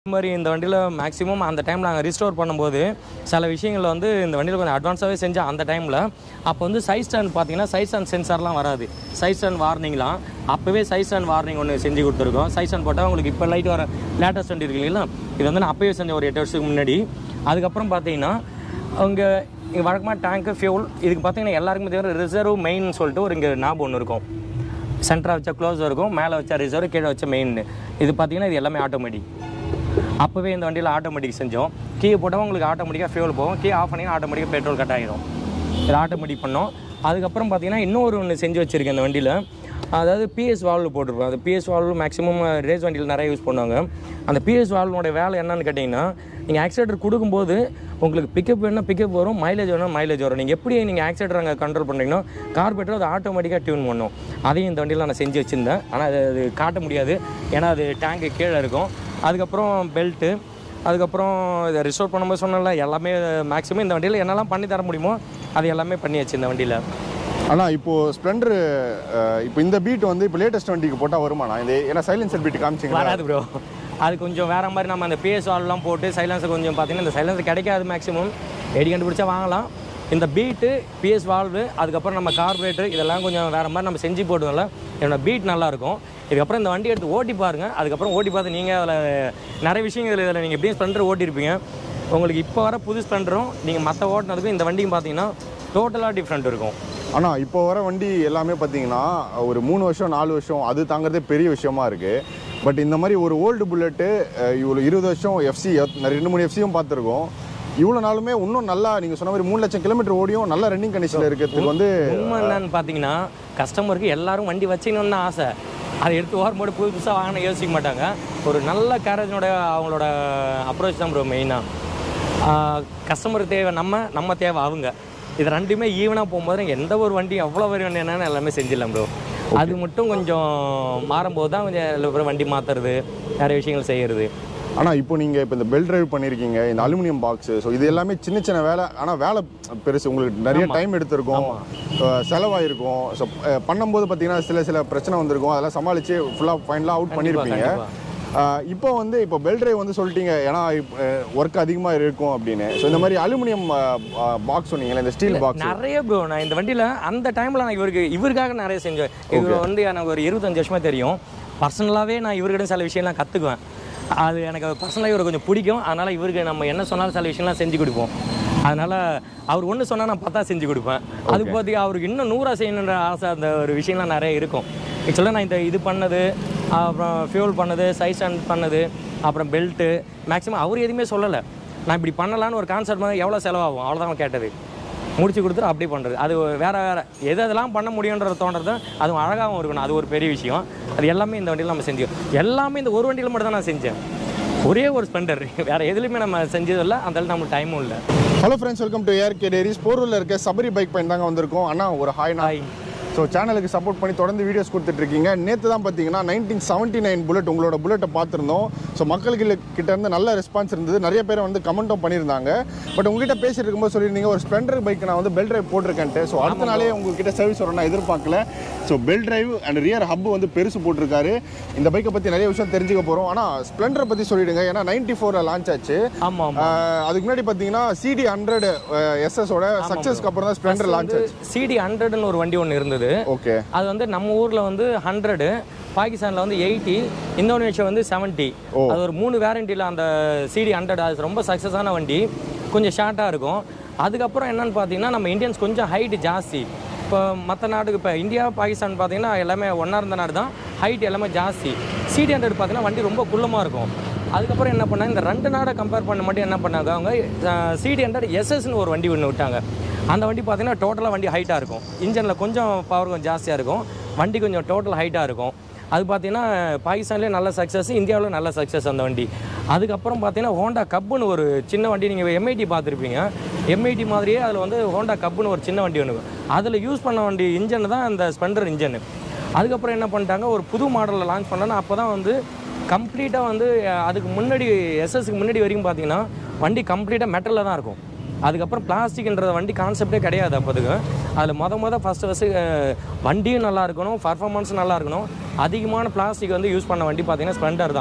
இந்த மாதிரி இந்த வண்டியில் மேக்ஸிமம் அந்த டைமில் நாங்கள் ரிஸ்டோர் பண்ணும்போது சில விஷயங்கள் வந்து இந்த வண்டியில் கொஞ்சம் அட்வான்ஸாகவே செஞ்சோம் அந்த டைமில் அப்போ வந்து சைஸ் ஸ்டாண்ட் பார்த்தீங்கன்னா சைஸ் ஸ்டாண்ட் சென்சார்லாம் வராது சைஸ் ஸ்டாண்ட் வார்னிங்லாம் அப்போவே சைஸ் ஸ்டாண்ட் வார்னிங் ஒன்று செஞ்சு கொடுத்துருக்கோம் சைஸ் ஸ்டாண்ட் போட்டால் உங்களுக்கு இப்போ லைட் வர லேட்டஸ்ட் வண்டி இருக்கு இல்லைங்களா இது வந்து நான் அப்போவே செஞ்சேன் ஒரு எட்டு வருஷத்துக்கு முன்னாடி அதுக்கப்புறம் பார்த்தீங்கன்னா அவங்க இங்கே வழக்கமாக டேங்க்கு ஃபியூல் இதுக்கு பார்த்தீங்கன்னா எல்லாருக்குமே தெரியும் ரிசர்வ் மெயின் சொல்லிட்டு ஒரு இங்கே நாப் ஒன்று இருக்கும் சென்டராக வச்சா க்ளோஸ் இருக்கும் மேலே வச்சா ரிசர்வ் கீழே வச்ச மெயின் இது பார்த்தீங்கன்னா இது எல்லாமே ஆட்டோமேட்டிக் அப்போவே இந்த வண்டியில் ஆட்டோமேட்டிக் செஞ்சோம் கீ போட்டால் உங்களுக்கு ஆட்டோமேட்டிக்காக ஃபியூல் போகும் கீ ஆஃப் பண்ணி ஆட்டோமேட்டிக்காக பெட்ரோல் கட் ஆகிடும் இது ஆட்டோமேட்டிக் பண்ணோம் அதுக்கப்புறம் பார்த்தீங்கன்னா இன்னொரு ஒன்று செஞ்சு வச்சுருக்கேன் இந்த வண்டியில் அதாவது பிஎஸ் வால்வு போட்டிருப்போம் அந்த பிஎஸ் வால்வு மேக்ஸிமம் ரேஸ் வண்டியில் நிறைய யூஸ் பண்ணுவாங்க அந்த பிஎஸ் வால்வோட வேலை என்னன்னு கேட்டிங்கன்னா நீங்கள் ஆக்சிலேட்டர் கொடுக்கும்போது உங்களுக்கு பிக்கப் வேணும்னா பிக்கப் வரும் மைலேஜ் வேணும் மைலேஜ் வரும் நீங்கள் எப்படி நீங்கள் ஆக்சிலேட்டர் அங்கே கண்ட்ரோல் பண்ணுறீங்கன்னா கார்பரேட்டர் அது ஆட்டோமேட்டிக்காக டியூன் பண்ணும் அதையும் இந்த வண்டியில் நான் செஞ்சு வச்சுருந்தேன் ஆனால் அது அது காட்ட முடியாது ஏன்னா அது டேங்க்கு கீழே இருக்கும் அதுக்கப்புறம் பெல்ட்டு அதுக்கப்புறம் இதை ரிஸ்டோர் பண்ணும்போது சொன்னல எல்லாமே மேக்ஸிமம் இந்த வண்டியில் என்னெல்லாம் பண்ணி தர முடியுமோ அது எல்லாமே பண்ணியாச்சு இந்த வண்டியில் ஆனால் இப்போ ஸ்ப்ளெண்டர் இப்போ இந்த பீட் வந்து இப்போ லேட்டஸ்ட் வண்டிக்கு போட்டால் வருமாண்ணா இது ஏன்னா சைலன்சர் பீட் காமிச்சிங்களா வராது ப்ரோ அது கொஞ்சம் வேற மாதிரி நம்ம அந்த பிஎஸ் வால்லாம் போட்டு சைலன்ஸர் கொஞ்சம் பார்த்தீங்கன்னா இந்த சைலன்சர் கிடைக்காது மேக்ஸிமம் எடி கண்டுபிடிச்சா வாங்கலாம் இந்த பீட்டு பிஎஸ் வால்வு அதுக்கப்புறம் நம்ம கார்பரேட்டர் இதெல்லாம் கொஞ்சம் வேற மாதிரி நம்ம செஞ்சு போடுவோம்ல என்னோட பீட் நல்லாயிருக்கும் இதுக்கப்புறம் இந்த வண்டி எடுத்து ஓட்டி பாருங்க அதுக்கப்புறம் ஓட்டி பார்த்து நீங்கள் அதில் நிறைய விஷயங்கள் இதில் நீங்கள் எப்படியும் ஸ்ப்ளெண்டர் ஓட்டியிருப்பீங்க உங்களுக்கு இப்போ வர புது ஸ்ப்ளெண்டரும் நீங்கள் மற்ற ஓட்டினதுக்கும் இந்த வண்டிக்கும் பார்த்தீங்கன்னா டோட்டலாக டிஃப்ரெண்ட் இருக்கும் ஆனால் இப்போ வர வண்டி எல்லாமே பார்த்தீங்கன்னா ஒரு மூணு வருஷம் நாலு வருஷம் அது தாங்கிறதே பெரிய விஷயமா இருக்குது பட் இந்த மாதிரி ஒரு ஓல்டு புல்லட்டு இவ்வளோ இருபது வருஷம் எஃப்சி ரெண்டு மூணு எஃப்சியும் பார்த்துருக்கோம் இவ்வளோ நாளுமே இன்னும் நல்லா நீங்கள் சொன்ன மாதிரி மூணு லட்சம் கிலோமீட்டர் ஓடியும் நல்ல ரன்னிங் கண்டிஷனில் இருக்கிறதுக்கு வந்து உண்மை என்னன்னு பார்த்தீங்கன்னா கஸ்டமருக்கு எல்லாரும் வண்டி வச்சுக்கணும்னு தான் ஆசை அதை எடுத்து ஓரம்போடு புது புதுசாக வாங்கின யோசிக்க மாட்டாங்க ஒரு நல்ல கேரேஜனோட அவங்களோட அப்ரோச் தான் ப்ரோ மெயினாக கஸ்டமருக்கு தேவை நம்ம நம்ம தேவை அவங்க இது ரெண்டுமே ஈவனாக போகும்போது எந்த ஒரு வண்டி எவ்வளோ வரி வண்டி என்னன்னு எல்லாமே செஞ்சிடலாம் ப்ரோ அது மட்டும் கொஞ்சம் மாறும்போது தான் கொஞ்சம் எல்லா பேரும் வண்டி மாற்றுறது நிறைய விஷயங்கள் செய்கிறது ஆனால் இப்போ நீங்கள் இப்போ இந்த பெல் டிரைவ் பண்ணியிருக்கீங்க இந்த அலுமினியம் பாக்ஸு ஸோ இது எல்லாமே சின்ன சின்ன வேலை ஆனால் வேலை பெருசு உங்களுக்கு நிறைய டைம் எடுத்திருக்கும் அஹ் செலவாயிருக்கும் ஸோ பண்ணும்போது பார்த்தீங்கன்னா சில சில பிரச்சனை வந்திருக்கும் அதெல்லாம் சமாளித்து ஃபுல்லாக ஃபைனலாக அவுட் பண்ணியிருப்பீங்க அஹ் இப்போ வந்து இப்போ பெல் டிரைவ் வந்து சொல்லிட்டீங்க ஏன்னா ஒர்க் அதிகமாக இருக்கும் அப்படின்னு ஸோ இந்த மாதிரி அலுமினியம் பாக்ஸ் சொன்னீங்களே இந்த ஸ்டீல் பாக்ஸ் நிறைய ப்ரோ நான் இந்த வண்டியில் அந்த டைமில் நான் இவருக்கு இவருக்காக நிறைய செஞ்சேன் இவர் வந்து எனக்கு ஒரு இருபத்தஞ்சு வருஷமா தெரியும் பர்சனலாகவே நான் இவர்கிட்ட சில விஷயம்லாம் கற்றுக்குவேன் அது எனக்கு பர்சனலாக இவரை கொஞ்சம் பிடிக்கும் அதனால் இவருக்கு நம்ம என்ன சொன்னாலும் சில விஷயம்லாம் செஞ்சு கொடுப்போம் அதனால் அவர் ஒன்று சொன்னால் நான் பார்த்தா செஞ்சு கொடுப்பேன் அதுக்கு பார்த்தி அவருக்கு இன்னும் நூறா செய்யணுன்ற ஆசை அந்த ஒரு விஷயம்லாம் நிறைய இருக்கும் ஆக்சுவலாக நான் இந்த இது பண்ணது அப்புறம் ஃபியூல் பண்ணது சைஸ் அண்ட் பண்ணது அப்புறம் பெல்ட்டு மேக்ஸிமம் அவர் எதுவுமே சொல்லலை நான் இப்படி பண்ணலான்னு ஒரு கான்செப்ட் மாதிரி எவ்வளோ செலவாகும் அவ்வளோதான் அவன் கேட்டது முடிச்சு கொடுத்துட்டு அப்படியே பண்ணுறது அது வேற வேற எது எதெல்லாம் பண்ண முடியுன்றத தோன்றது அதுவும் அழகாகவும் இருக்கணும் அது ஒரு பெரிய விஷயம் அது எல்லாமே இந்த வண்டியில் நம்ம செஞ்சோம் எல்லாமே இந்த ஒரு வண்டியில் மட்டும் தான் நான் செஞ்சேன் ஒரே ஒரு ஸ்பெண்டர் வேற எதுலையுமே நம்ம செஞ்சதில்லை அந்த அளவுக்கு நம்மளுக்கு டைமும் இல்லை hello friends welcome to AR K டேரிஸ் போரூரில் இருக்க சபரி பைக் பயன் தாங்க வந்திருக்கோம் அண்ணா ஒரு ஹாய் Hi. ஸோ சேனலுக்கு சப்போர்ட் பண்ணி தொடர்ந்து வீடியோஸ் கொடுத்துட்ருக்கீங்க நேற்று தான் பார்த்தீங்கன்னா நைன்டீன் செவன்ட்டி நைன் புல்லட் உங்களோட புல்லட்டை பார்த்துருந்தோம் ஸோ மக்களுக்கு கிட்ட இருந்து நல்ல ரெஸ்பான்ஸ் இருந்தது நிறைய பேர் வந்து கமெண்ட்டும் பண்ணியிருந்தாங்க பட் உங்ககிட்ட பேசிட்டு இருக்கும்போது சொல்லியிருந்தீங்க ஒரு ஸ்ப்ளெண்டர் பைக் நான் வந்து பெல் டிரைவ் போட்டிருக்கேன்ட்டு ஸோ அடுத்த நாளே உங்ககிட்ட சர்வீஸ் வரும் நான் எதிர்பார்க்கல so belt drive and rear hub வந்து பெருசு போட்டிருக்காரு இந்த பைக்கை பற்றி நிறைய விஷயம் தெரிஞ்சுக்க போகிறோம் ஆனால் ஸ்ப்ளெண்டரை பற்றி சொல்லிடுங்க ஏன்னா நைன்டி ஃபோரில் லான்ச் ஆச்சு ஆமாம் ஆமாம் ஆஹ் அதுக்கு முன்னாடி பார்த்தீங்கன்னா சிடி ஹண்ட்ரட் எஸ்எஸோட சக்ஸஸ்க்கு அப்புறம் தான் ஸ்ப்ளெண்டர் லான்ச் ஆச்சு சிடி ஹண்ட்ரட்னு ஒரு வண்டி ஒன்று இருந்தது ஓகே அது வந்து நம்ம ஊரில் வந்து ஹண்ட்ரடு பாகிஸ்தானில் வந்து எயிட்டி இந்தோனேஷியா வந்து செவன்ட்டி ஓ. அது ஒரு மூணு வேரண்டியில் அந்த சிடி ஹண்ட்ரட் அது ரொம்ப சக்ஸஸான வண்டி கொஞ்சம் ஷார்ட்டாக இருக்கும் அதுக்கப்புறம் என்னன்னு பார்த்தீங்கன்னா நம்ம இந்தியன்ஸ் கொஞ்சம் ஹைட் ஜாஸ்தி இப்போ மற்ற நாடுக்கு இப்போ இந்தியா பாகிஸ்தான் பார்த்தீங்கன்னா எல்லாமே ஒன்றா இருந்த நாடு தான் ஹைட் எல்லாமே ஜாஸ்தி சிடி ஹண்ட்ரட் பார்த்தீங்கன்னா வண்டி ரொம்ப குள்ளமாக இருக்கும் அதுக்கப்புறம் என்ன பண்ணாங்க இந்த ரெண்டு நாடை கம்பேர் பண்ண மட்டும் என்ன பண்ணாங்க அவங்க சிடி ஹண்ட்ரட் எஸ்எஸ்னு ஒரு வண்டி ஒன்று விட்டாங்க அந்த வண்டி பார்த்தீங்கன்னா டோட்டலாக வண்டி ஹைட்டாக இருக்கும் இன்ஜினில் கொஞ்சம் பவர் கொஞ்சம் ஜாஸ்தியாக இருக்கும் வண்டி கொஞ்சம் டோட்டல் ஹைட்டாக இருக்கும் அது பார்த்தீங்கன்னா பாகிஸ்தான்லேயே நல்ல சக்ஸஸ் இந்தியாவில் நல்ல சக்ஸஸ் அந்த வண்டி அதுக்கப்புறம் பார்த்தீங்கன்னா ஹோண்டா கப்புன்னு ஒரு சின்ன வண்டி நீங்கள் எம்ஐடி பார்த்துருப்பீங்க எம்ஐடி மாதிரியே அதில் வந்து ஹோண்டா கப்புன்னு ஒரு சின்ன வண்டி ஒன்று அதில் யூஸ் பண்ண வண்டி இன்ஜின் தான் இந்த ஸ்பெண்டர் இன்ஜின் அதுக்கப்புறம் என்ன பண்ணிட்டாங்க ஒரு புது மாடலில் லான்ச் பண்ணோன்னா அப்போ தான் வந்து கம்ப்ளீட்டாக வந்து அஹ், அதுக்கு முன்னாடி எஸ்எஸ்க்கு முன்னாடி வரைக்கும் பார்த்தீங்கன்னா வண்டி கம்ப்ளீட்டாக மெட்டலில் தான் இருக்கும் அதுக்கப்புறம் பிளாஸ்டிக்ன்ற வண்டி கான்செப்டே கிடையாது அப்போதுக்கு அதில் மொத மொதல் ஃபஸ்ட்டு ஃபஸ்ட்டு வண்டியும் நல்லா இருக்கணும் பர்ஃபார்மன்ஸும் நல்லா இருக்கணும் அதிகமான பிளாஸ்டிக் வந்து யூஸ் பண்ண வண்டி பார்த்தீங்கன்னா ஸ்ப்ளெண்டர் தான்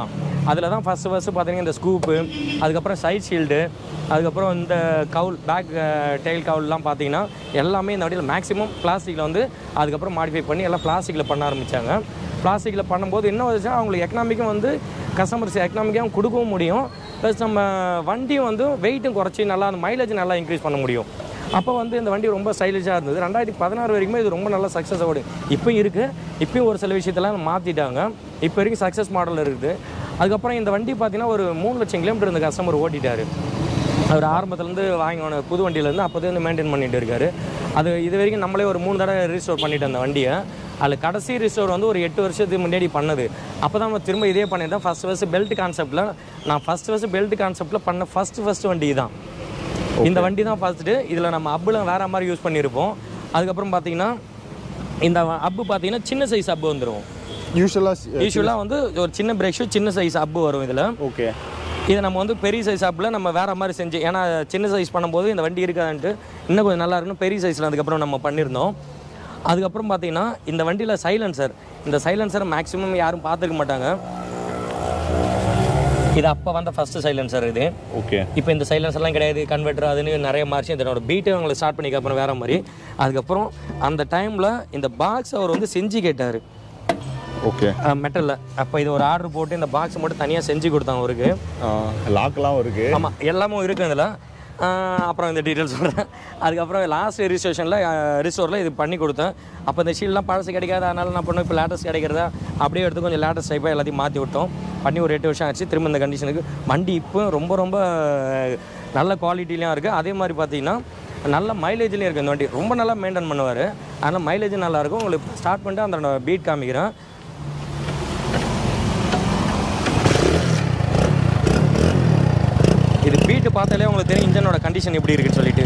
அதில் தான் ஃபஸ்ட்டு ஃபஸ்ட்டு பார்த்தீங்கன்னா இந்த ஸ்கூப்பு அதுக்கப்புறம் சைட் ஷீல்டு அதுக்கப்புறம் இந்த கவுல் பேக் டெயில் கவுல்லாம் பார்த்தீங்கன்னா எல்லாமே இந்த வண்டியில் மேக்ஸிமம் பிளாஸ்டிக்கில் வந்து அதுக்கப்புறம் மாடிஃபை பண்ணி எல்லாம் பிளாஸ்டிக்கில் பண்ண ஆரம்பித்தாங்க பிளாஸ்டிக்கில் பண்ணும்போது என்ன வந்துச்சுன்னா அவங்களுக்கு எக்கனாமிக்கும் வந்து கஸ்டமர்ஸ் எக்கனாமிக்காகவும் கொடுக்கவும் முடியும் ப்ளஸ் நம்ம வண்டியும் வந்து வெயிட்டும் குறைச்சி நல்லா அந்த மைலேஜ் நல்லா இன்க்ரீஸ் பண்ண முடியும் அப்போ வந்து இந்த வண்டி ரொம்ப ஸ்டைலிஷாக இருந்தது ரெண்டாயிரத்தி பதினாறு வரைக்குமே இது ரொம்ப நல்ல சக்ஸஸ் ஓடு இப்போயும் இருக்குது இப்போயும் ஒரு சில விஷயத்தெல்லாம் மாற்றிட்டாங்க இப்போ வரைக்கும் சக்ஸஸ் மாடல் இருக்குது அதுக்கப்புறம் இந்த வண்டி பார்த்தீங்கன்னா ஒரு மூணு லட்சம் கிலோமீட்டர் இந்த கஸ்டமர் ஓட்டிட்டாரு அவர் ஆரம்பத்துலேருந்து வாங்கின புது வண்டியிலேருந்து அப்போதே மெயின்டைன் பண்ணிட்டு இருக்காரு அது இது வரைக்கும் நம்மளே ஒரு மூணு தடவை ரீஸ்டோர் பண்ணிட்டு அந்த வண்டியை அதில் கடைசி ரீஸ்டோர் வந்து ஒரு எட்டு வருஷத்துக்கு முன்னாடி பண்ணது அப்போ தான் நம்ம திரும்ப இதே பண்ணியிருந்தேன் ஃபஸ்ட் ஃபஸ்ட்டு பெல்ட் கான்செப்ட்டில் நான் ஃபஸ்ட் ஃபஸ்ட்டு பெல்ட் கான்செப்ட்டில் பண்ண ஃபஸ்ட்டு ஃபஸ்ட்டு வண்டி தான் இந்த வண்டி தான் ஃபஸ்ட்டு இதில் நம்ம அப்பில் வேறு மாதிரி யூஸ் பண்ணியிருப்போம் அதுக்கப்புறம் பார்த்தீங்கன்னா இந்த அப்பு பார்த்தீங்கன்னா சின்ன சைஸ் அப்பு வந்துடும் யூஸ்வலாக யூஸ்வலாக வந்து ஒரு சின்ன பிரஷ் சின்ன சைஸ் அப்பு வரும் இதில் ஓகே இதை நம்ம வந்து பெரிய சைஸ் ஆப்பில் நம்ம வேறு மாதிரி செஞ்சு ஏன்னா சின்ன சைஸ் பண்ணும்போது இந்த வண்டி இருக்காதுன்ட்டு இன்னும் கொஞ்சம் நல்லா இருக்குன்னு பெரிய சைஸில் அதுக்கப்புறம் நம்ம பண்ணியிருந்தோம் அதுக்கப்புறம் பார்த்தீங்கன்னா இந்த வண்டியில் சைலன்சர் இந்த சைலன்சர் மேக்ஸிமம் யாரும் பார்த்துக்க மாட்டாங்க இது அப்போ வந்த ஃபஸ்ட்டு சைலன்சர் இது ஓகே இப்போ இந்த சைலன்சர்லாம் கிடையாது கன்வெர்டர் அதுன்னு நிறைய மாறிச்சு இதனோட பீட்டு அவங்களை ஸ்டார்ட் பண்ணிக்க அப்புறம் வேற மாதிரி அதுக்கப்புறம் அந்த டைமில் இந்த பாக்ஸ் அவர் வந்து செஞ்சு கேட்டார் ஓகே மெட்டலில் அப்போ இது ஒரு ஆர்டர் போட்டு இந்த பாக்ஸ் மட்டும் தனியாக செஞ்சு கொடுத்தாங்க அவருக்கு லாக்லாம் இருக்கு ஆமாம் எல்லாமும் இருக்குது இதில் அப்புறம் இந்த டீட்டெயில் சொல்கிறேன் அதுக்கப்புறம் லாஸ்ட் ரிஜிஸ்ட்ரேஷனில் ரிஸ்டோரில் இது பண்ணி கொடுத்தேன் அப்போ இந்த ஷீல்லாம் பழசு கிடைக்காது அதனால நான் பண்ணோம் இப்போ லேட்டஸ்ட் கிடைக்கிறதா அப்படியே எடுத்து கொஞ்சம் லேட்டஸ்ட் டைப்பாக எல்லாத்தையும் மாற்றி விட்டோம் பண்ணி ஒரு எட்டு வருஷம் ஆச்சு திரும்ப இந்த கண்டிஷனுக்கு வண்டி இப்போ ரொம்ப ரொம்ப நல்ல குவாலிட்டிலையும் இருக்குது அதே மாதிரி பார்த்தீங்கன்னா நல்ல மைலேஜ்லேயும் இருக்குது இந்த வண்டி ரொம்ப நல்லா மெயின்டைன் பண்ணுவார் அதனால் மைலேஜும் நல்லாயிருக்கும் உங்களுக்கு ஸ்டார்ட் பண்ணிட்டு அந்த பீட் காமிக்கிறேன் இது பீட்டு பார்த்தாலே உங்களுக்கு தெரியும் இன்ஜனோட கண்டிஷன் எப்படி இருக்குன்னு சொல்லிட்டு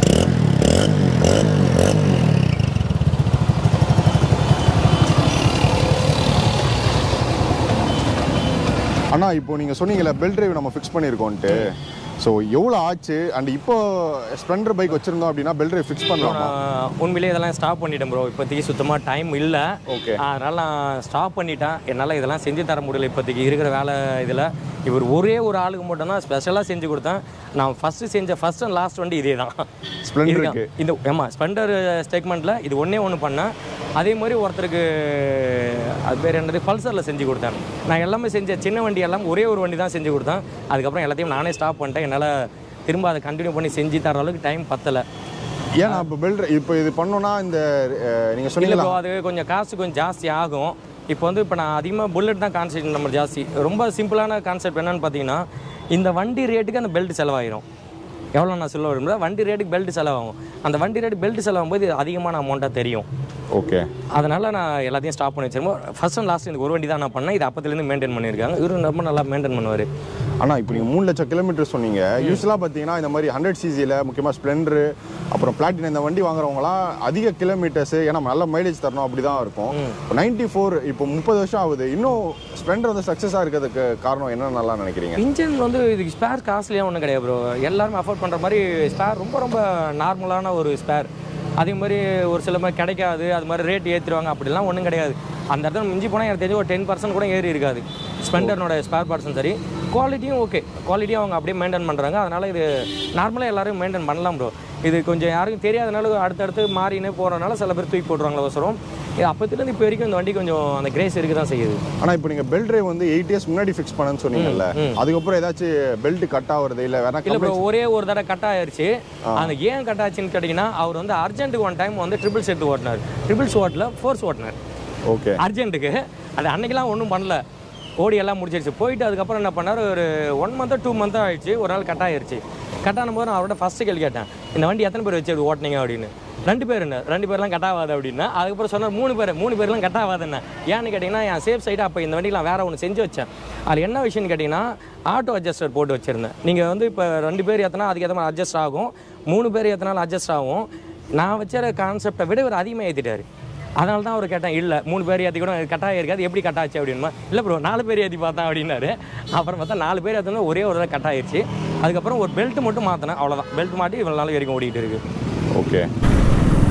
அண்ணா இப்போ நீங்கள் சொன்னீங்கல்ல பெல் டிரைவ் நம்ம ஃபிக்ஸ் பண்ணியிருக்கோன்ட்டு ஸோ எவ்வளோ ஆச்சு அண்ட் இப்போ ஸ்ப்ளெண்டர் பைக் வச்சுருந்தோம் அப்படின்னா பெல் டிரைவ் ஃபிக்ஸ் பண்ணலாமா நான் உண்மையிலேயே இதெல்லாம் ஸ்டாப் பண்ணிட்டேன் ப்ரோ இப்போதைக்கு சுத்தமாக டைம் இல்லை ஓகே அதனால் நான் ஸ்டாப் பண்ணிட்டேன் என்னால் இதெல்லாம் செஞ்சு தர முடியல இப்போதைக்கு இருக்கிற வேலை இதில் இவர் ஒரே ஒரு ஆளுக்கு மட்டும் தான் ஸ்பெஷலாக செஞ்சு கொடுத்தேன் நான் ஃபஸ்ட்டு செஞ்ச ஃபஸ்ட் அண்ட் லாஸ்ட் வண்டி இதே தான் ஸ்ப்ளெண்டருக்கு இதுதான். இந்த ஆமாம் ஸ்பெண்டர் ஸ்டேட்மெண்ட்டில் இது ஒன்றே ஒன்று பண்ணேன் அதே மாதிரி ஒருத்தருக்கு அது பேர் என்னது பல்சரில் செஞ்சு கொடுத்தேன் நான் எல்லாமே செஞ்ச சின்ன வண்டி எல்லாம் ஒரே ஒரு வண்டி தான் செஞ்சு கொடுத்தேன் அதுக்கப்புறம் எல்லாத்தையும் நானே ஸ்டாப் பண்ணிட்டேன் என்னால் திரும்ப அதை கண்டினியூ பண்ணி செஞ்சு தர அளவுக்கு டைம் பத்தலை ஏன்னா இப்போ பெல் இப்போ இது பண்ணோன்னா இந்த நீங்கள் இல்லை சொன்னீங்களா ப்ரோ அது கொஞ்சம் காசு கொஞ்சம் ஜாஸ்தி ஆகும் இப்போ வந்து இப்போ நான் அதிகமாக புல்லட் தான் கான்செப்ட் நம்ம ஜாஸ்தி ரொம்ப சிம்பிளான கான்செப்ட் என்னன்னு பார்த்தீங்கன்னா இந்த வண்டி ரேட்டுக்கு அந்த பெல்ட் செலவாயிரும் எவ்வளோ நான் சொல்ல விரும்புகிறேன் வண்டி ரேட்டுக்கு பெல்ட் செலவாகும் அந்த வண்டி ரேட்டு பெல்ட் செலவாகும் போது இது அதிகமான அமௌண்ட்டாக தெரியும் ஓகே அதனால் நான் எல்லாத்தையும் ஸ்டாப் பண்ணி வச்சிருப்போம் ஃபர்ஸ்ட் அண்ட் லாஸ்ட் இந்த ஒரு வண்டி தான் நான் பண்ணேன் இது அப்பத்துலேருந்து மெயின்டைன் பண்ணியிருக்காங்க இவரு ரொம்ப நல்லா மெயின்டைன் பண்ணுவார் ஆனால் இப்போ நீங்கள் மூணு லட்சம் கிலோமீட்டர் சொன்னீங்க யூஸ்வலாக பார்த்தீங்கன்னா இந்த மாதிரி ஹண்ட்ரட் சிசியில் முக்கியமாக ஸ்ப்ளெண்டரு அப்புறம் பிளாட்டினம் இந்த வண்டி வாங்குறவங்களாம் அதிக கிலோமீட்டர்ஸ் ஏன்னா நல்ல மைலேஜ் தரணும் அப்படி தான் இருக்கும் இப்போ நைன்டி ஃபோர் இப்போ முப்பது வருஷம் ஆகுது இன்னும் ஸ்ப்ளெண்டர் வந்து சக்ஸஸாக இருக்கிறதுக்கு காரணம் என்னன்னு நல்லா நினைக்கிறீங்க இன்ஜின் வந்து இதுக்கு ஸ்பேர் காஸ்ட்லியாக ஒன்றும் கிடையாது ப்ரோ எல்லாருமே அஃபோர்ட் பண்ணுற மாதிரி ஸ்பேர் ரொம்ப ரொம்ப நார்மலான ஒரு ஸ்பேர் அதே மாதிரி ஒரு சில மாதிரி கிடைக்காது அது மாதிரி ரேட் ஏற்றிடுவாங்க அப்படிலாம் ஒன்றும் கிடையாது அந்த இடத்துல மிஞ்சி போனால் எனக்கு தெரிஞ்சு ஒரு டென் பர்சன்ட் கூட ஏறி இருக்காது ஸ்பெண்டர்னோட ஸ்பேர் பார்ட்ஸும் சரி குவாலிட்டியும் ஓகே குவாலிட்டியும் அவங்க அப்படியே மெயின்டைன் பண்ணுறாங்க அதனால் இது நார்மலாக எல்லாரும் மெயின்டைன் பண்ணலாம் ப்ரோ இது கொஞ்சம் யாருக்கும் தெரியாதனால அடுத்தடுத்து மாறினே போகிறனால சில பேர் தூக்கி போட்டுருவாங்களா அவசரம் இது அப்பத்துலேருந்து இப்போ வரைக்கும் இந்த வண்டி கொஞ்சம் அந்த கிரேஸ் இருக்க தான் செய்யுது ஆனால் இப்போ நீங்கள் பெல்ட் டிரைவ் வந்து எயிட் இயர்ஸ் முன்னாடி ஃபிக்ஸ் பண்ணேன்னு சொன்னீங்கல்ல அதுக்கப்புறம் ஏதாச்சும் பெல்ட் கட் ஆகுறது இல்லை வேணா இல்லை ப்ரோ ஒரே ஒரு தடவை கட் ஆயிருச்சு அந்த ஏன் கட் ஆச்சுன்னு கேட்டிங்கன்னா அவர் வந்து அர்ஜென்ட்டுக்கு ஒன் டைம் வந்து ட்ரிபிள்ஸ் எடுத்து ஓட்டினார் ட்ரிபிள்ஸ் ஓட்டல ஃபோர்ஸ் ஓட்டினார் ஓகே அர்ஜென்ட்டுக்கு அது அன்னைக்கெல்லாம் ஒன்றும் பண்ணல ஓடி எல்லாம் முடிச்சிருச்சு போயிட்டு அதுக்கப்புறம் என்ன பண்ணார் ஒரு ஒன் மந்த்தோ டூ மந்த்தோ ஆயிடுச்சு ஒரு நாள் கட் ஆயிருச்சு கட் ஆனும்போது நான் அவரோட ஃபஸ்ட்டு கேள்வி கேட்டேன் இந்த வண்டி எத்தனை பேர் வச்சு அப்படி ஓட்டினீங்க அப்படின்னு ரெண்டு பேர் என்ன ரெண்டு பேர்லாம் கட் ஆகாது அப்படின்னா அதுக்கப்புறம் சொன்னார் மூணு பேர் மூணு பேர்லாம் கட் ஆகாதுன்னு ஏன்னு கேட்டிங்கன்னா என் சேஃப் சைடு அப்போ இந்த வண்டிலாம் வேறு ஒன்று செஞ்சு வச்சேன் அது என்ன விஷயம்னு கேட்டிங்கன்னா ஆட்டோ அட்ஜஸ்டர் போட்டு வச்சுருந்தேன் நீங்கள் வந்து இப்போ ரெண்டு பேர் ஏற்றினா அதுக்கு ஏற்ற மாதிரி அட்ஜஸ்ட் ஆகும் மூணு பேர் ஏற்றினாலும் அட்ஜஸ்ட் ஆகும் நான் வச்ச கான்செப்டை விட இவர் அதிகமாக ஏற்றிட்டாரு அதனால தான் அவர் கேட்டேன் இல்லை மூணு பேர் ஏற்றி கூட கட்டாக இருக்காது எப்படி கட்டாச்சு அப்படின்மா இல்லை ப்ரோ நாலு பேர் ஏற்றி பார்த்தேன் அப்படின்னாரு அப்புறம் பார்த்தா நாலு பேர் ஏற்றினா ஒரே ஒரு தடவை கட் ஆயிருச்சு அதுக்கப்புறம் ஒரு பெல்ட் மட்டும் மாற்றினேன் அவ்வளோதான் பெல்ட் மாட்டி இவ்வளோ நாள் வரைக்கும் ஓடிட்டு இருக்கு ஓகே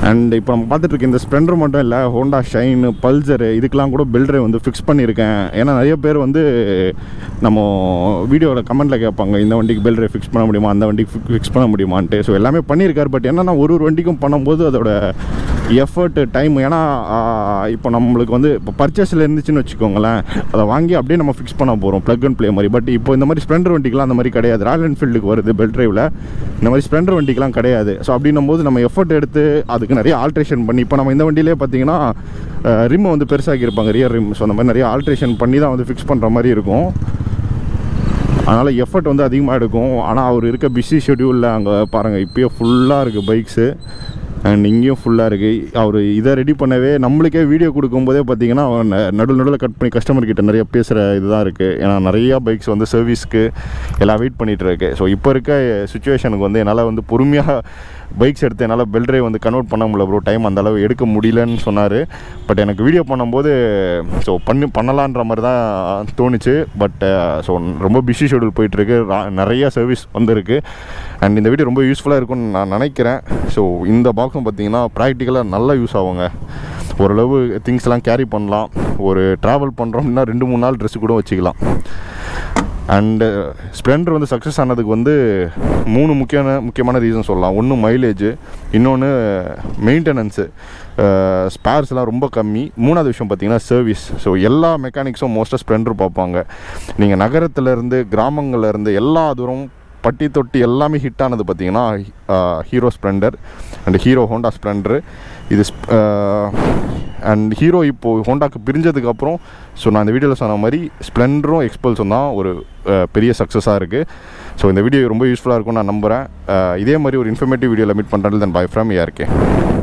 அண்ட் இப்போ நம்ம பார்த்துட்டு இருக்க இந்த ஸ்ப்ளெண்டர் மட்டும் இல்லை ஹோண்டா ஷைன் பல்சரு இதுக்கெலாம் கூட பில்டரை வந்து ஃபிக்ஸ் பண்ணியிருக்கேன் ஏன்னா நிறைய பேர் வந்து நம்ம வீடியோவில் கமெண்ட்டில் கேட்பாங்க இந்த வண்டிக்கு பில்டரை ஃபிக்ஸ் பண்ண முடியுமா அந்த வண்டிக்கு ஃபிக்ஸ் பண்ண முடியுமான்ட்டு ஸோ எல்லாமே பண்ணியிருக்காரு பட் என்னன்னா ஒரு ஒரு வண்டிக்கும் பண்ணும்போது அதோட எஃபர்ட் டைம் ஏன்னா ஆஹ், இப்போ நம்மளுக்கு வந்து இப்போ பர்ச்சேஸில் இருந்துச்சுன்னு வச்சுக்கோங்களேன் அதை வாங்கி அப்படியே நம்ம ஃபிக்ஸ் பண்ண போகிறோம் ப்ளக் அண்ட் ப்ளே மாதிரி பட் இப்போ இந்த மாதிரி ஸ்ப்ளெண்டர் வண்டிக்கெலாம் அந்த மாதிரி கிடையாது ராயல் என்ஃபீல்டுக்கு வருது பெல்ட் ட்ரைவில் இந்த மாதிரி ஸ்ப்ளெண்டர் வண்டிக்கெலாம் கிடையாது ஸோ அப்படின்னும் போது நம்ம எஃபர்ட் எடுத்து அதுக்கு நிறைய ஆல்ட்ரேஷன் பண்ணி இப்போ நம்ம இந்த வண்டியிலே பார்த்தீங்கன்னா ரிம்மை வந்து பெருசாக்கியிருப்பாங்க ரியர் ரிம் ஸோ அந்த மாதிரி நிறைய ஆல்ட்ரேஷன் பண்ணி தான் வந்து ஃபிக்ஸ் பண்ணுற மாதிரி இருக்கும் அதனால் எஃபர்ட் வந்து அதிகமாக எடுக்கும் ஆனால் அவர் இருக்க பிஸி ஷெடியூலில் அங்கே பாருங்கள் இப்போயே ஃபுல்லாக இருக்குது பைக்ஸு அண்ட் இங்கேயும் ஃபுல்லாக இருக்குது அவர் இதை ரெடி பண்ணவே நம்மளுக்கே வீடியோ கொடுக்கும்போதே பார்த்தீங்கன்னா அவன் ந- நடுவில் நடுவில் கட் பண்ணி கஸ்டமர் கிட்ட நிறைய பேசுகிற இதுதான் இருக்குது ஏன்னா நிறையா பைக்ஸ் வந்து சர்வீஸ்க்கு எல்லாம் வெயிட் பண்ணிகிட்டு இருக்கு ஸோ இப்போ இருக்க சுச்சுவேஷனுக்கு வந்து என்னால் வந்து பொறுமையாக பைக்ஸ் எடுத்து என்னால் பெல் ட்ரைவ் வந்து கன்வெர்ட் பண்ண முடியல ப்ரோ டைம் அந்த அளவு எடுக்க முடியலன்னு சொன்னார் பட் எனக்கு வீடியோ பண்ணும்போது ஸோ பண்ணி பண்ணலான்ற மாதிரி தான் தோணுச்சு பட் ஸோ ரொம்ப பிஸி ஷெடியூல் போயிட்டுருக்கு நிறைய சர்வீஸ் வந்திருக்கு அண்ட் இந்த வீடியோ ரொம்ப யூஸ்ஃபுல்லாக இருக்கும்னு நான் நினைக்கிறேன் ஸோ இந்த பாக்ஸும் பார்த்தீங்கன்னா ப்ராக்டிக்கலாக நல்லா யூஸ் ஆகுங்க ஓரளவு திங்ஸ்லாம் கேரி பண்ணலாம் ஒரு ட்ராவல் பண்ணுறோம் அப்படின்னா ரெண்டு மூணு நாள் ட்ரெஸ்ஸு கூட வச்சுக்கலாம் அண்டு ஸ்ப்ளெண்டர் வந்து சக்ஸஸ் ஆனதுக்கு வந்து மூணு முக்கியமான முக்கியமான ரீசன் சொல்லலாம் ஒன்று மைலேஜ் இன்னொன்று மெயின்டெனன்ஸு ஸ்பேர்ஸ்லாம் ரொம்ப கம்மி மூணாவது விஷயம் பார்த்தீங்கன்னா சர்வீஸ் ஸோ எல்லா மெக்கானிக்ஸும் மோஸ்ட்டாக ஸ்ப்ளெண்டர் பார்ப்பாங்க நீங்கள் நகரத்துலேருந்து கிராமங்கள்லேருந்து எல்லா தூரம் பட்டி தொட்டி எல்லாமே ஹிட் ஆனது பார்த்தீங்கன்னா Hero Splendor and Hero Honda Splendor இது அண்ட் ஹீரோ இப்போது ஹோண்டாக்கு பிரிஞ்சதுக்கு அப்புறம் ஸோ நான் இந்த வீடியோவில் சொன்ன மாதிரி ஸ்ப்ளெண்டரும் எக்ஸ்பல்ஸும் தான் ஒரு அஹ், பெரிய சக்ஸஸாக இருக்குது ஸோ இந்த வீடியோ ரொம்ப யூஸ்ஃபுல்லாக இருக்கும்னு நான் நம்புகிறேன் அஹ், இதே மாதிரி ஒரு இன்ஃபர்மேட்டிவ் வீடியோவில் மீட் பண்ணுறது தென் பை ஃப்ரம் இருக்கேன்